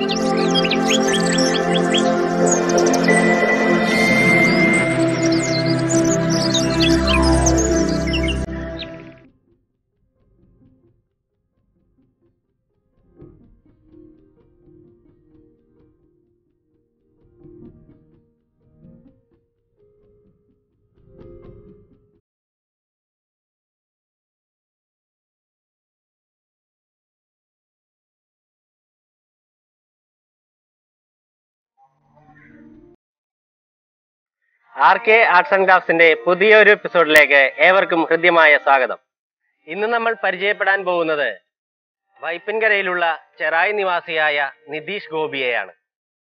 R K arts and ക്രാഫ്റ്റ്സിന്റെ പുതിയൊരു എപ്പിസോഡിലേക്ക് ഏവർക്കും ഹൃദ്യമായ സ്വാഗതം ഇന്ന് നമ്മൾ പരിചയപ്പെടാൻ പോകുന്നത് വൈപ്പിൻകരയിലുള്ള ചെറായി നിവാസിയായ നിതീഷ് ഗോപിയെയാണ്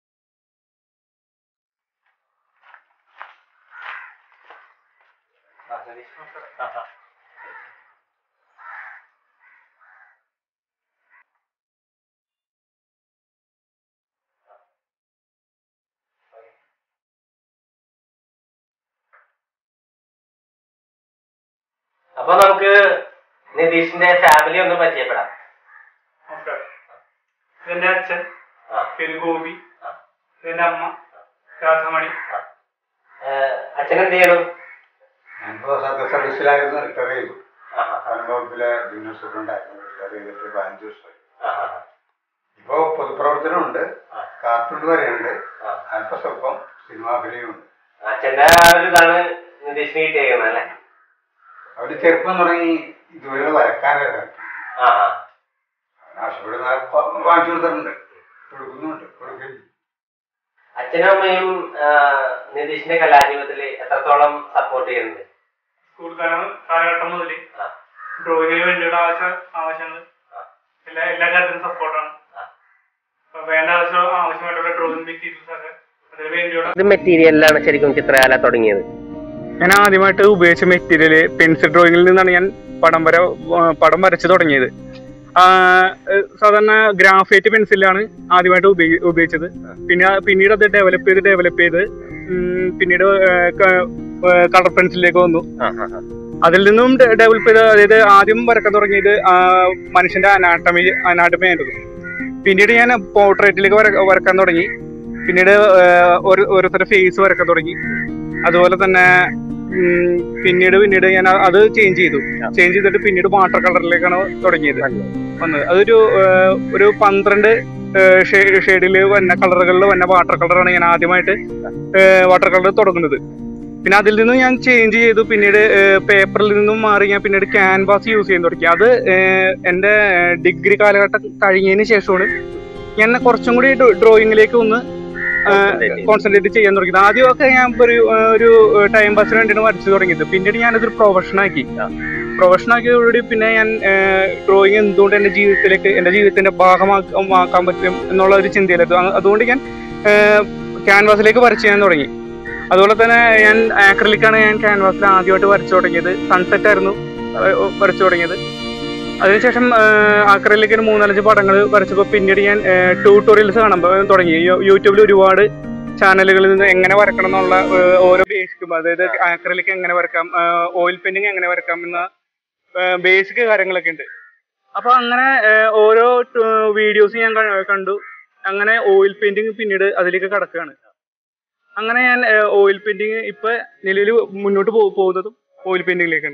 അപ്പൊ നമുക്ക് നിതീഷിന്റെ ഫാമിലി ഒന്ന് പരിചയപ്പെടാം നമസ്കാരം ഇതെന്റെ അച്ഛൻ ആ, പേര് ഗോപി ആ, ഇതെന്റെ അമ്മ രാധാമണി ആ. ഏഹ്, അച്ഛൻ എന്ത് ചെയ്യണു ഞാനിപ്പോ സർക്കാർ സർവീസിലായിരുന്നു റിട്ടയർ ചെയ്തു ആ, ആ, വനം വകുപ്പിലെ ജൂനിയർ സൂപ്രണ്ടായിരുന്നു റിട്ടയർ ചെയ്തിട്ട് പതിനഞ്ച് വർഷമായി ആ, ആ, ഇപ്പോ പൊതുപ്രവർത്തനമുണ്ട് ആ. കാർട്ടൂൺ വരെയുണ്ട് ആ. അല്പസ്വല്പം സിനിമാഭിനയമുണ്ട് അച്ഛന്റെ ആ ഒരു ഇതാണ് നിതീഷിന് കിട്ടിയേക്കുന്നത് അല്ലേ അവര് ചെറുപ്പം തുടങ്ങി ഇതുവരെ വരക്കാനായിട്ട് ആ ആ ആവശ്യപ്പെടുന്ന വാങ്ങിച്ചു കൊടുത്തിട്ടുണ്ട് കൊടുക്കുന്നുണ്ട് കൊടുക്കുകയും ചെയ്യും. അച്ഛനും അമ്മയും ആ, നിതീഷിന്റെ കലാജീവിതത്തിൽ എത്രത്തോളം സപ്പോർട്ട് ചെയ്യുന്നുണ്ട് സ്കൂൾ കാലം കാലഘട്ടം മുതൽ ആ, ഡ്രോയിങ്ങിന് വേണ്ടിയുള്ള ആവശ്യ ആവശ്യങ്ങൾ ആ, എല്ലാ എല്ലാ കാര്യത്തിനും സപ്പോർട്ടാണ് ആ. അപ്പൊ വേണ്ട ആവശ്യം ആവശ്യമായിട്ടുള്ള ഡ്രോയിങ് മെറ്റീരിയൽസ് ഒക്കെ അതിന് വേണ്ടിയുള്ള ഇത് മെറ്റീരിയലിലാണ് ശരിക്കും ചിത്രകല തുടങ്ങിയത് ഞാൻ ആദ്യമായിട്ട് ഉപയോഗിച്ച മെറ്റീരിയൽ പെൻസിൽ ഡ്രോയിങ്ങിൽ നിന്നാണ് ഞാൻ പടം വര പടം വരച്ചു തുടങ്ങിയത് ആ, ഏഹ് സാധാരണ ഗ്രാഫൈറ്റ് പെൻസിലാണ് ആദ്യമായിട്ട് ഉപയോഗി- ഉപയോഗിച്ചത് പിന്നെ പിന്നീട് അത് ഡെവലപ്പ് ചെയ്ത് ഡെവലപ്പ് ചെയ്ത് ഉം, പിന്നീട് കളർ പെൻസിലിലേക്ക് വന്നു ആ, ആ, ആ. അതിൽ നിന്നും ഡെവലപ്പ് ചെയ്ത് അതായത് ആദ്യം വരക്കാൻ തുടങ്ങിയത് ആ, മനുഷ്യന്റെ അനാട്ടമി അനാട്ടമി ആയിരുന്നു പിന്നീട് ഞാൻ പോർട്രേറ്റിലേക്ക് വര വരക്കാൻ തുടങ്ങി പിന്നീട് ഏഹ്, ഒരു ഓരോരുത്തരുടെ ഫേസ് വരക്കാൻ തുടങ്ങി അതുപോലെ തന്നെ ഉം, പിന്നീട് പിന്നീട് ഞാൻ അ- അത് ചേഞ്ച് ചെയ്തു ചേഞ്ച് ചെയ്തിട്ട് പിന്നീട് വാട്ടർ കളറിലേക്കാണ് തുടങ്ങിയത് വന്നത് അതൊരു ഏഹ്, ഒരു പന്ത്രണ്ട് ഷെയ്ഡിൽ വന്ന കളറുകളിൽ വന്ന വാട്ടർ കളറാണ് ഞാൻ ആദ്യമായിട്ട് വാട്ടർ കളർ തുടങ്ങുന്നത് പിന്നെ അതിൽ നിന്നും ഞാൻ ചേഞ്ച് ചെയ്തു പിന്നീട് പേപ്പറിൽ നിന്നും മാറി ഞാൻ പിന്നീട് ക്യാൻവാസ് യൂസ് ചെയ്യാൻ തുടങ്ങി അത് ഏഹ്, എൻ്റെ ഡിഗ്രി കാലഘട്ടം കഴിഞ്ഞതിന് ശേഷമാണ് ഞാൻ കുറച്ചും കൂടി ഡ്രോയിങ്ങിലേക്ക് ഒന്ന് Concentrate ചെയ്തു. കോൺസെൻട്രേറ്റ് ചെയ്യാൻ തുടങ്ങിയത് ആദ്യമൊക്കെ ഞാൻ ഇപ്പൊ ഒരു ഏഹ്, ഒരു ടൈം പാസിന് വേണ്ടിയാണ് വരച്ചു തുടങ്ങിയത് പിന്നീട് ഞാനതൊരു പ്രൊഫഷനാക്കി പ്രൊഫഷനാക്കിയതോടുകൂടി പിന്നെ ഞാൻ ഡ്രോയിങ് എന്തുകൊണ്ട് എൻ്റെ ജീവിതത്തിലേക്ക് എൻ്റെ ജീവിതത്തിന്റെ ഭാഗമാക്കാൻ പറ്റും എന്നുള്ള ഒരു ചിന്തയിലെത്തും അ- അതുകൊണ്ട് ഞാൻ ക്യാൻവാസിലേക്ക് വരച്ച് ചെയ്യാൻ തുടങ്ങി അതുപോലെ തന്നെ ഞാൻ ആക്രലിക്കാണ് ഞാൻ ക്യാൻവാസിൽ ആദ്യമായിട്ട് വരച്ചു തുടങ്ങിയത് സൺസെറ്റ് ആയിരുന്നു ഏഹ്, വരച്ചു തുടങ്ങിയത് അതിനുശേഷം ആക്രലിലേക്ക് ഒരു മൂന്നാലഞ്ച് പടങ്ങൾ വരച്ചപ്പോൾ പിന്നീട് ഞാൻ ട്യൂട്ടോറിയൽസ് കാണാൻ പ- തുടങ്ങി യൂ- യൂട്യൂബിൽ ഒരുപാട് ചാനലുകളിൽ നിന്ന് എങ്ങനെ വരക്കണം എന്നുള്ള ഏഹ്, ഓരോ ബേസിക്കും അതായത് ആക്രലിക്ക് എങ്ങനെ വരക്കാം ഓയിൽ പെയിന്റിങ് എങ്ങനെ വരക്കാം എന്ന ബേസിക് കാര്യങ്ങളൊക്കെ ഉണ്ട് അപ്പൊ അങ്ങനെ ഏഹ്, ഓരോ വീഡിയോസ് ഞാൻ ക- കണ്ടു അങ്ങനെ ഓയിൽ പെയിന്റിങ് പിന്നീട് അതിലേക്ക് കടക്കുകയാണ് അങ്ങനെ ഞാൻ ഓയിൽ പെയിന്റിങ് ഇപ്പൊ നിലവിൽ മുന്നോട്ട് പോ- പോകുന്നതും ഓയിൽ പെയിന്റിങ്ങിലേക്കാണ്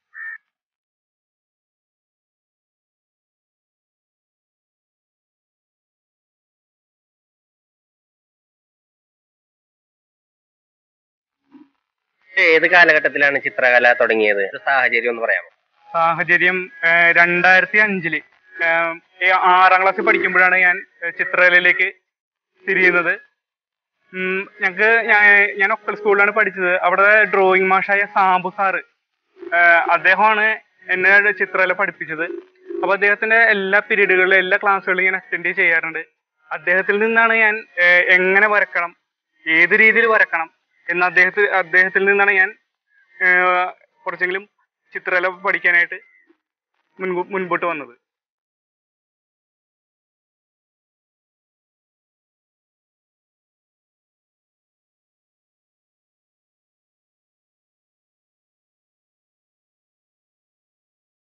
ഏത് കാലഘട്ടത്തിലാണ് ചിത്രകല തുടങ്ങിയത് ഒരു സാഹചര്യം ഒന്ന് പറയാമോ സാഹചര്യം ഏഹ്, രണ്ടായിരത്തി അഞ്ചില് ഏഹ്, ഈ ആറാം ക്ലാസ്സിൽ പഠിക്കുമ്പോഴാണ് ഞാൻ ഏഹ്, ചിത്രകലയിലേക്ക് തിരിയുന്നത് ഉം, ഞങ്ങക്ക് ഞാൻ ഞാൻ ഒക്കൽ സ്കൂളിലാണ് പഠിച്ചത് അവിടെ ഡ്രോയിങ് മാഷായ സാബു സാറ് ഏഹ്, അദ്ദേഹമാണ് എന്നെ ചിത്രകല പഠിപ്പിച്ചത് അപ്പൊ അദ്ദേഹത്തിന്റെ എല്ലാ പീരീഡുകളിലും എല്ലാ ക്ലാസ്സുകളിലും ഞാൻ അറ്റൻഡ് ചെയ്യാറുണ്ട് അദ്ദേഹത്തിൽ നിന്നാണ് ഞാൻ ഏഹ്, എങ്ങനെ വരക്കണം ഏത് രീതിയിൽ വരക്കണം എന്ന് അദ്ദേഹത്തിൽ അദ്ദേഹത്തിൽ നിന്നാണ് ഞാൻ ഏഹ്, കുറച്ചെങ്കിലും ചിത്രകല പഠിക്കാനായിട്ട് മുൻകൂ മുൻപോട്ട് വന്നത്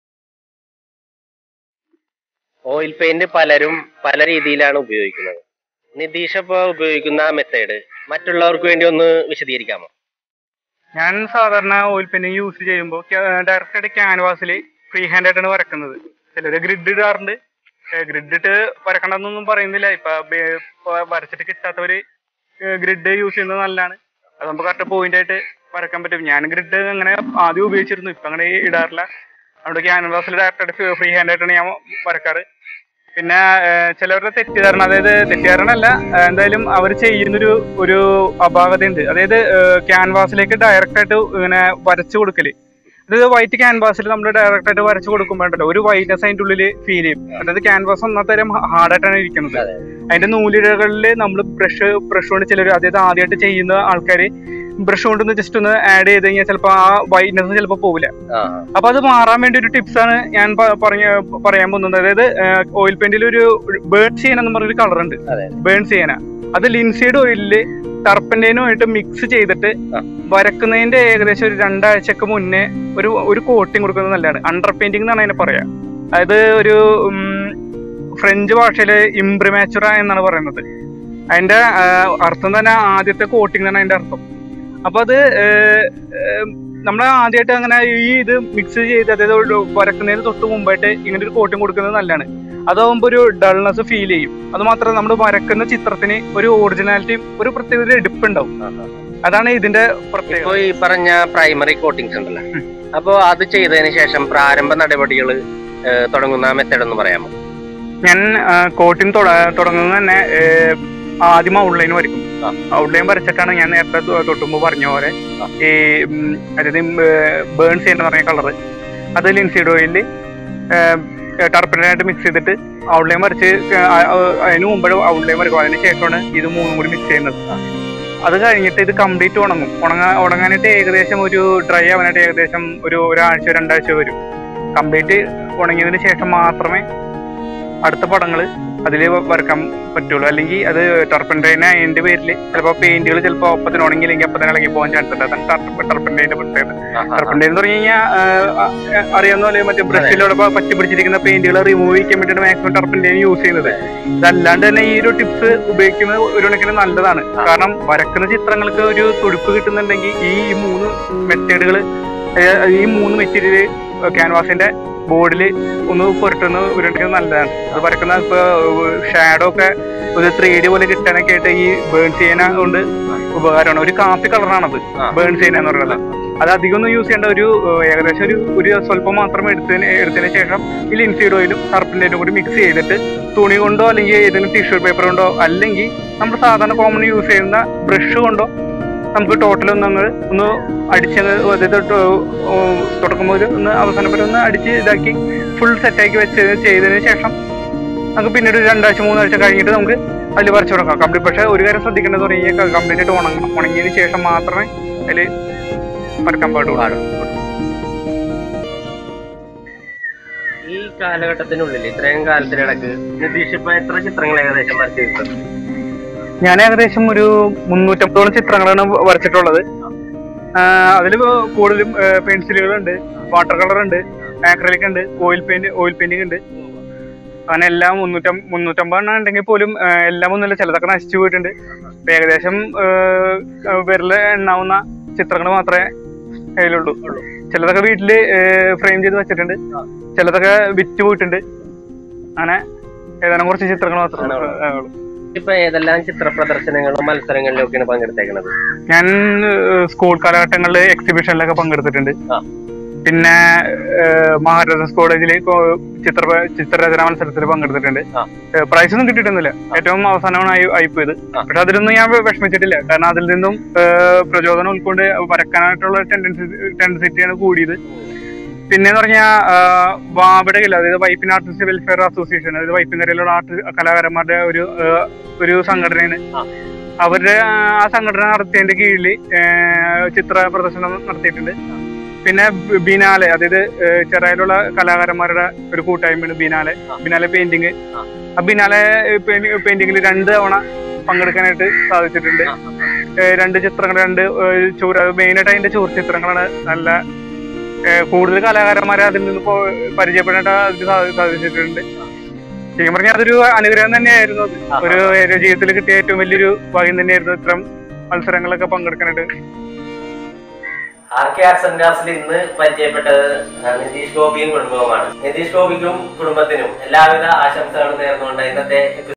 ഓയിൽ പെയിന്റ് പലരും പല രീതിയിലാണ് ഉപയോഗിക്കുന്നത് നിതീഷ് ഇപ്പൊ ഉപയോഗിക്കുന്ന മെത്തേഡ് മറ്റുള്ളവർക്ക് വേണ്ടി ഒന്ന് വിശദീകരിക്കാമോ ഞാൻ സാധാരണ ഓയിൽ പെയിന്റിങ് യൂസ് ചെയ്യുമ്പോൾ ഡയറക്റ്റ് ആയിട്ട് ക്യാൻവാസിൽ ഫ്രീ ഹാൻഡ് ആയിട്ടാണ് വരക്കുന്നത് ചിലര് ഗ്രിഡ് ഇടാറുണ്ട് ഗ്രിഡ് ഇട്ട് വരക്കണമെന്നൊന്നും പറയുന്നില്ല ഇപ്പൊ ബേ- ഇപ്പൊ വരച്ചിട്ട് കിട്ടാത്തവര് ഗ്രിഡ് യൂസ് ചെയ്യുന്നത് നല്ലതാണ് അത് നമുക്ക് കറക്റ്റ് പോയിന്റ് ആയിട്ട് വരക്കാൻ പറ്റും ഞാൻ ഗ്രിഡ് അങ്ങനെ ആദ്യം ഉപയോഗിച്ചിരുന്നു ഇപ്പൊ അങ്ങനെ ഇടാറില്ല അതുകൊണ്ട് ക്യാൻവാസിൽ ഡയറക്റ്റ് ആയിട്ട് ഫ്രീ ഹാൻഡ് ആയിട്ടാണ് ഞാൻ വരക്കാറ് പിന്നെ ഏഹ്, ചിലവരുടെ തെറ്റിദ്ധാരണ അതായത് തെറ്റിദ്ധാരണ അല്ല ഏഹ്, എന്തായാലും അവർ ചെയ്യുന്നൊരു ഒരു അപാകതയുണ്ട് അതായത് ക്യാൻവാസിലേക്ക് ഡയറക്റ്റ് ആയിട്ട് ഇങ്ങനെ വരച്ചു കൊടുക്കല് അതായത് വൈറ്റ് ക്യാൻവാസിൽ നമ്മൾ ഡയറക്റ്റ് ആയിട്ട് വരച്ചു കൊടുക്കുമ്പോഴല്ലോ ഒരു വൈറ്റ്നസ് അതിന്റെ ഉള്ളിൽ ഫീൽ ചെയ്യും അതായത് ക്യാൻവാസ് ഒന്നാം തരം ഹാർഡായിട്ടാണ് ഇരിക്കുന്നത് അതെ. അതിന്റെ നൂലിഴകളിൽ നമ്മൾ ബ്രഷ് ബ്രഷ് കൊണ്ട് ചിലർ അതായത് ആദ്യമായിട്ട് ചെയ്യുന്ന ആൾക്കാർ ബ്രഷ് കൊണ്ടൊന്ന് ജസ്റ്റ് ഒന്ന് ആഡ് ചെയ്ത് കഴിഞ്ഞാൽ ചിലപ്പോൾ ആ വൈറ്റ്നസ് ചിലപ്പോൾ പോകില്ല ആ അപ്പൊ അത് മാറാൻ വേണ്ടി ഒരു ടിപ്സ് ആണ് ഞാൻ പ- പറഞ്ഞ പറയാൻ പോകുന്നത് അതായത് ഓയിൽ പെയിന്റിൽ ഒരു ബേൺ ചെയ്യാൻ എന്ന് പറഞ്ഞൊരു കളർ ഉണ്ട് അതെ. ബേൺ ചെയ്യാന അത് ലിൻസീഡ് ഓയിലില് ടർപ്പന്റേനുമായിട്ട് മിക്സ് ചെയ്തിട്ട് ആ. വരക്കുന്നതിന്റെ ഏകദേശം ഒരു രണ്ടാഴ്ചക്ക് മുന്നേ ഒരു ഒരു കോട്ടിങ് കൊടുക്കുന്നത് നല്ലതാണ് അണ്ടർ പെയിന്റിംഗ് എന്നാണ് അതിനെ പറയാ അതായത് ഒരു ഉം, ഫ്രഞ്ച് ഭാഷയില് ഇംപ്രിമാച്ചുറ എന്നാണ് പറയുന്നത് അതിന്റെ ആ, അർത്ഥം തന്നെ ആദ്യത്തെ കോട്ടിംഗ് എന്നാണ് അതിന്റെ അർത്ഥം അപ്പൊ അത് നമ്മൾ ആദ്യമായിട്ട് അങ്ങനെ ഈ ഇത് മിക്സ് ചെയ്ത് അതായത് ഒരു വരക്കുന്നതിന് തൊട്ട് മുമ്പായിട്ട് ഇങ്ങനെ ഒരു കോട്ടിങ് കൊടുക്കുന്നത് നല്ലതാണ് അതാവുമ്പോൾ ഒരു ഡൾനെസ് ഫീൽ ചെയ്യും അത് മാത്രമല്ല നമ്മൾ വരക്കുന്ന ചിത്രത്തിന് ഒരു ഒറിജിനാലിറ്റിയും ഒരു പ്രത്യേക ഒരു എടുപ്പുണ്ടാവും ആ, ആ. അതാണ് ഇതിന്റെ പ്രത്യേകത ഇപ്പൊ ഈ പറഞ്ഞ പ്രൈമറി കോട്ടിങ്സ് ഉണ്ടല്ലോ ഉം. അപ്പൊ അത് ചെയ്തതിന് ശേഷം പ്രാരംഭ നടപടികൾ തുടങ്ങുന്ന മെത്തേഡ് ഒന്ന് പറയാമോ ഞാൻ കോട്ടിങ് തുടങ്ങുന്നത് തന്നെ ഏഹ്, ആദ്യം ഔട്ട്ലൈൻ വരയ്ക്കും ആ. ഔട്ട്ലൈൻ വരച്ചിട്ടാണ് ഞാൻ നേരത്തെ തൊ- തൊട്ടുമ്പോ പറഞ്ഞ പോലെ ആ. ഈ ഉം, അതായത് ബേൺ ചെയ്യുന്ന പറഞ്ഞ കളറ് അത് ലിൻസീഡ് ഓയിലിൽ ടർപ്പനായിട്ട് മിക്സ് ചെയ്തിട്ട് ഔട്ട്ലൈൻ വരച്ച് ക- ആ- ആ- അതിന് മുമ്പ് ഔട്ട്ലൈൻ വരക്കും അതിന് ശേഷമാണ് ഇത് മൂന്നും കൂടി മിക്സ് ചെയ്യുന്നത് അത് കഴിഞ്ഞിട്ട് ഇത് കംപ്ലീറ്റ് ഉണങ്ങും ഉണങ്ങാ ഉണങ്ങാനായിട്ട് ഏകദേശം ഒരു ഡ്രൈ ആവാനായിട്ട് ഏകദേശം ഒരു ഒരാഴ്ച രണ്ടാഴ്ച വരും കംപ്ലീറ്റ് ഉണങ്ങിയതിന് ശേഷം മാത്രമേ അടുത്ത പടങ്ങൾ അതിൽ വരക്കാൻ പറ്റുള്ളൂ അല്ലെങ്കിൽ അത് ടർപ്പൻറ്റൈന അതിന്റെ പേരിൽ ചിലപ്പോൾ പെയിന്റുകൾ ചിലപ്പോൾ ഒപ്പത്തിന് ഉണങ്ങിയില്ലെങ്കിൽ അപ്പത്തിന് ഇളകി പോകാൻ ചാൻസ് ഉണ്ട് അതാണ് ടർപ്പൻറ്റൈൻ്റെ പ്രത്യേകത ടർപ്പൻറ്റൈൻ എന്ന് പറഞ്ഞു കഴിഞ്ഞാൽ അറിയാവുന്ന പോലെ മറ്റേ ബ്രഷിലൂടെ പറ്റി പിടിച്ചിരിക്കുന്ന പെയിന്റുകൾ റിമൂവ് ചെയ്യാൻ വേണ്ടിയിട്ട് മാക്സിമം ടർപ്പൻറ്റൈൻ യൂസ് ചെയ്യുന്നത് ഇതല്ലാണ്ട് തന്നെ ഈ ഒരു ടിപ്സ് ഉപയോഗിക്കുന്നത് ഒരു കണക്കിന് നല്ലതാണ് കാരണം വരക്കുന്ന ചിത്രങ്ങൾക്ക് ഒരു തുടിപ്പ് കിട്ടുന്നുണ്ടെങ്കിൽ ഈ മൂന്ന് മെത്തേഡുകൾ ഈ മൂന്ന് മെറ്റീരിയൽ ക്യാൻവാസിന്റെ ബോർഡിൽ ഒന്ന് പുരട്ടുന്നത് ഒരു കണക്കിന് നല്ലതാണ് അത് വരക്കുന്ന ഇപ്പൊ ഷാഡോ ഒക്കെ ഒരു ത്രീ ഡി പോലെ കിട്ടാനൊക്കെ ആയിട്ട് ഈ ബേൺ ചെയ്യാന കൊണ്ട് ഉപകാരമാണ് ഒരു കാപ്പി കളറാണത് ആ. ബേൺ ചെയ്യുന്ന എന്ന് പറയുന്നത് അത് അധികം ഒന്നും യൂസ് ചെയ്യേണ്ട ഒരു ഏഹ്, ഏകദേശം ഒരു ഒരു സ്വല്പം മാത്രം എടുത്തതിന് എടുത്തതിന് ശേഷം ഈ ലിൻസീഡ് ഓയിലും ടർപ്പിൻ്റെയും കൂടി മിക്സ് ചെയ്തിട്ട് തുണി കൊണ്ടോ അല്ലെങ്കിൽ ഏതെങ്കിലും ടിഷ്യൂ പേപ്പർ കൊണ്ടോ അല്ലെങ്കിൽ നമ്മൾ സാധാരണ കോമൺ യൂസ് ചെയ്യുന്ന ബ്രഷ് കൊണ്ടോ നമുക്ക് ടോട്ടൽ ഒന്ന് അങ്ങ് ഒന്ന് അടിച്ച് അതായത് തുടക്കുമ്പോൾ ഒരു ഒന്ന് അവസാനം വരെ ഒന്ന് അടിച്ച് ഇതാക്കി ഫുൾ സെറ്റാക്കി വെച്ച് ചെയ്തതിന് ശേഷം നമുക്ക് പിന്നീട് ഒരു രണ്ടാഴ്ച മൂന്നാഴ്ച കഴിഞ്ഞിട്ട് നമുക്ക് അതിൽ വരച്ചു തുടങ്ങാം കംപ്ലീറ്റ് പക്ഷേ ഒരു കാര്യം ശ്രദ്ധിക്കേണ്ടത് പറഞ്ഞു കഴിഞ്ഞാൽ കംപ്ലീറ്റ് ആയിട്ട് ഉണങ്ങണം ഉണങ്ങിയതിന് ശേഷം മാത്രമേ അതിൽ വരക്കാൻ പാടുള്ളൂ ഈ കാലഘട്ടത്തിനുള്ളിൽ ഇത്രയും കാലത്തിനിടക്ക് നിതീഷ് ഇപ്പൊ എത്ര ചിത്രങ്ങൾ ഏകദേശം വരച്ചിട്ടുണ്ട് ഞാൻ ഏകദേശം ഒരു മുന്നൂറ്റമ്പതോളം ചിത്രങ്ങളാണ് വരച്ചിട്ടുള്ളത് അതിൽ കൂടുതലും പെൻസിലുകളുണ്ട് വാട്ടർ കളർ ഉണ്ട് ആക്രലിക് ഉണ്ട് ഓയിൽ പെയിന്റ് ഓയിൽ പെയിന്റിംഗ് ഉണ്ട് അങ്ങനെ എല്ലാം മുന്നൂറ്റം മുന്നൂറ്റമ്പതെണ്ണം ഉണ്ടെങ്കിൽ പോലും ആ, എല്ലാം ഒന്നുമില്ല ചിലതൊക്കെ നശിച്ചു പോയിട്ടുണ്ട് ഇപ്പൊ ഏകദേശം വിരല് എണ്ണാവുന്ന ചിത്രങ്ങൾ മാത്രമേ കയ്യിലുള്ളൂ ചിലതൊക്കെ വീട്ടില് ഫ്രെയിം ചെയ്ത് വെച്ചിട്ടുണ്ട് ചിലതൊക്കെ വിറ്റ് പോയിട്ടുണ്ട് അങ്ങനെ ഏതാനും കുറച്ച് ചിത്രങ്ങൾ മാത്രമേ ആ, ഉള്ളൂ ഇപ്പൊ ഏതെല്ലാം ചിത്ര പ്രദർശനങ്ങളും മത്സരങ്ങളിലും ഒക്കെയാണ് പങ്കെടുത്തേക്കുന്നത് ഞാൻ ഏഹ്, സ്കൂൾ കാലഘട്ടങ്ങളിൽ എക്സിബിഷനിലൊക്കെ പങ്കെടുത്തിട്ടുണ്ട് ആ. പിന്നെ ഏഹ്, മഹാരാജാസ് കോളേജിൽ ചിത്ര ചിത്രരചന മത്സരത്തിൽ പങ്കെടുത്തിട്ടുണ്ട് ആ. ഏഹ്, പ്രൈസ് ഒന്നും കിട്ടിയിട്ടൊന്നുമില്ല ഏറ്റവും അവസാനമാണ് ആയി ആയിപ്പോയത് ആ. പക്ഷെ അതിലൊന്നും ഞാൻ വിഷമിച്ചിട്ടില്ല കാരണം അതിൽ നിന്നും ഏഹ്, പ്രചോദനം ഉൾക്കൊണ്ട് വരക്കാനായിട്ടുള്ള ടെൻഡൻസി ടെൻഡൻസിറ്റിയാണ് കൂടിയത് പിന്നെന്ന് പറഞ്ഞാൽ വാവടകില്ല അതായത് വൈപ്പിൻ ആർട്ടിസ്റ്റ് വെൽഫെയർ അസോസിയേഷൻ അതായത് വൈപ്പിൻകരയിലുള്ള ആർട്ട് കലാകാരന്മാരുടെ ഒരു ഏഹ്, ഒരു സംഘടനയാണ് ആ. അവരുടെ ആ സംഘടന നടത്തിയതിന്റെ കീഴിൽ ചിത്ര പ്രദർശനം നടത്തിയിട്ടുണ്ട് പിന്നെ ബി- ബിനാലെ അതായത് ഏഹ്, ചെറായിലുള്ള കലാകാരന്മാരുടെ ഒരു കൂട്ടായ്മയാണ് ബിനാലെ ആ. ബിനാലെ പെയിന്റിങ് ആ. ആ ബിനാലെ പെയിന്റിങ്ങിൽ രണ്ട് തവണ പങ്കെടുക്കാനായിട്ട് സാധിച്ചിട്ടുണ്ട് ആ, ആ, ഏഹ് രണ്ട് ചിത്രങ്ങൾ രണ്ട് ഏഹ് ചൂർ മെയിനായിട്ട് അതിന്റെ ചൂർ ചിത്രങ്ങളാണ് നല്ല ഏഹ് കൂടുതൽ കലാകാരന്മാരെ അതിൽ നിന്ന് പോ- പരിചയപ്പെടേണ്ട അതിന് സാധി- സാധിച്ചിട്ടുണ്ട് ശരിക്കും പറഞ്ഞാൽ അതൊരു അനുഗ്രഹം തന്നെയായിരുന്നു അത് ഒരു ഒരു ജീവിതത്തിൽ കിട്ടിയ ഏറ്റവും വലിയൊരു ഭാഗ്യം തന്നെയായിരുന്നു ഇത്തരം മത്സരങ്ങളൊക്കെ പങ്കെടുക്കാനായിട്ട് ആർ കെ ആർ സെന്റാർസിൽ ഇന്ന് പരിചയപ്പെട്ടത് നിതീഷ് ഗോപിയും കുടുംബവുമാണ് നിതീഷ് ഗോപിക്കും കുടുംബത്തിനും എല്ലാവിധ ആശംസകളും നേർന്നുകൊണ്ട് ഇന്നത്തെ